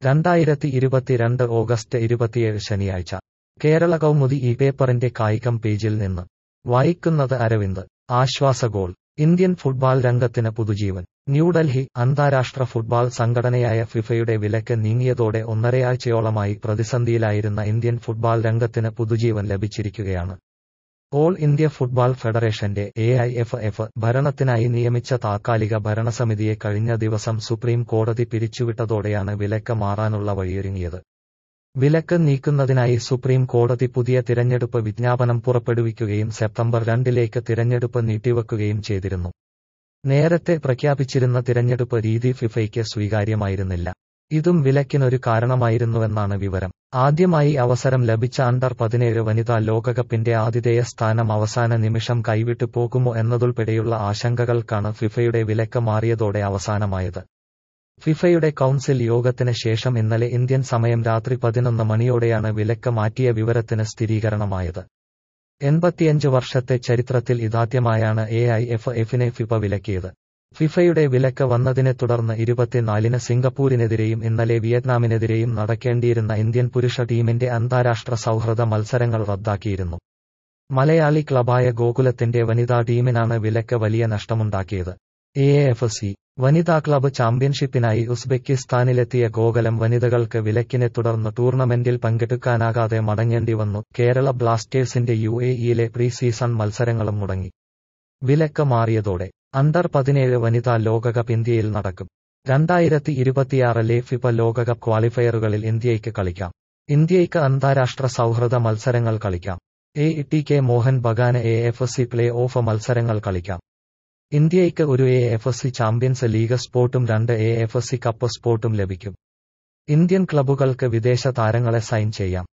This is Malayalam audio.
രണ്ടായിരത്തി ഇരുപത്തിരണ്ട് ഓഗസ്റ്റ് ഇരുപത്തിയേഴ് ശനിയാഴ്ച കേരള കൗമുദി ഈ പേപ്പറിന്റെ കായികം പേജിൽ നിന്ന് വായിക്കുന്നത് അരവിന്ദ് ആശ്വാസ ഗോൾ ഇന്ത്യൻ ഫുട്ബോൾ രംഗത്തിന് പുതുജീവൻ ന്യൂഡൽഹി അന്താരാഷ്ട്ര ഫുട്ബോൾ സംഘടനയായ ഫിഫയുടെ വിലക്ക് നീങ്ങിയതോടെ ഒന്നരയാഴ്ചയോളമായി പ്രതിസന്ധിയിലായിരുന്ന ഇന്ത്യൻ ഫുട്ബോൾ രംഗത്തിന് പുതുജീവൻ ലഭിച്ചിരിക്കുകയാണ് ഓൾ ഇന്ത്യ ഫുട്ബോൾ ഫെഡറേഷന്റെ എ ഐ എഫ് എഫ് ഭരണത്തിനായി നിയമിച്ച താത്കാലിക ഭരണസമിതിയെ കഴിഞ്ഞ ദിവസം സുപ്രീം കോടതി പിരിച്ചുവിട്ടതോടെയാണ് വിലക്ക് മാറാനുള്ള വഴിയൊരുങ്ങിയത് വിലക്ക് നീക്കുന്നതിനായി സുപ്രീം കോടതി പുതിയ തിരഞ്ഞെടുപ്പ് വിജ്ഞാപനം പുറപ്പെടുവിക്കുകയും സെപ്റ്റംബർ രണ്ടിലേക്ക് തിരഞ്ഞെടുപ്പ് നീട്ടിവെക്കുകയും ചെയ്തിരുന്നു നേരത്തെ പ്രഖ്യാപിച്ചിരുന്ന തിരഞ്ഞെടുപ്പ് രീതി ഫിഫയ്ക്ക് സ്വീകാര്യമായിരുന്നില്ല ഇതും വിലക്കിനൊരു കാരണമായിരുന്നുവെന്നാണ് വിവരം ആദ്യമായി അവസരം ലഭിച്ച അണ്ടർ പതിനേഴ് വനിതാ ലോകകപ്പിന്റെ ആതിഥേയ സ്ഥാനം അവസാന നിമിഷം കൈവിട്ടു പോകുമോ എന്നതുൾപ്പെടെയുള്ള ആശങ്കകൾക്കാണ് ഫിഫയുടെ വിലക്ക് മാറിയതോടെ അവസാനമായത് ഫിഫയുടെ കൗൺസിൽ യോഗത്തിന് ശേഷം ഇന്നലെ ഇന്ത്യൻ സമയം രാത്രി പതിനൊന്ന് മണിയോടെയാണ് വിലക്ക് മാറ്റിയ വിവരത്തിന് സ്ഥിരീകരണമായത് എൺപത്തിയഞ്ച് വർഷത്തെ ചരിത്രത്തിൽ ഇതാദ്യമായാണ് എ ഐ എഫ് എഫിനെ ഫിഫ വിലക്കിയത് ഫിഫയുടെ വിലക്ക് വന്നതിനെ തുടർന്ന് ഇരുപത്തിനാലിന് സിംഗപ്പൂരിനെതിരെയും ഇന്നലെ വിയറ്റ്നാമിനെതിരെയും നടക്കേണ്ടിയിരുന്ന ഇന്ത്യൻ പുരുഷ ടീമിന്റെ അന്താരാഷ്ട്ര സൗഹൃദ മത്സരങ്ങൾ റദ്ദാക്കിയിരുന്നു മലയാളി ക്ലബായ ഗോകുലത്തിന്റെ വനിതാ ടീമിനാണ് വിലക്ക് വലിയ നഷ്ടമുണ്ടാക്കിയത് എ എഫ് സി വനിതാ ക്ലബ്ബ് ചാമ്പ്യൻഷിപ്പിനായി ഉസ്ബെക്കിസ്ഥാനിലെത്തിയ ഗോകുലം വനിതകൾക്ക് വിലക്കിനെ തുടർന്ന് ടൂർണമെന്റിൽ പങ്കെടുക്കാനാകാതെ മടങ്ങേണ്ടി വന്നു കേരള ബ്ലാസ്റ്റേഴ്സിന്റെ യു എ ഇയിലെ പ്രീ സീസൺ മത്സരങ്ങളും മുടങ്ങി വിലക്ക് മാറിയതോടെ അണ്ടർ പതിനേഴ് വനിതാ ലോകകപ്പ് ഇന്ത്യയിൽ നടക്കും രണ്ടായിരത്തി ഇരുപത്തിയാറിലെ ഫിഫ ലോകകപ്പ് ക്വാളിഫയറുകളിൽ ഇന്ത്യയ്ക്ക് കളിക്കാം ഇന്ത്യയ്ക്ക് അന്താരാഷ്ട്ര സൗഹൃദ മത്സരങ്ങൾ കളിക്കാം എ ടി കെ മോഹൻ ബഗാന് A F C play off മത്സരങ്ങൾ കളിക്കാം ഇന്ത്യയ്ക്ക് ഒരു A F C champions league സ്പോട്ടും രണ്ട് എ എഫ് സി കപ്പ് സ്പോട്ടും ലഭിക്കും ഇന്ത്യൻ ക്ലബ്ബുകൾക്ക് വിദേശ താരങ്ങളെ സൈൻ ചെയ്യാം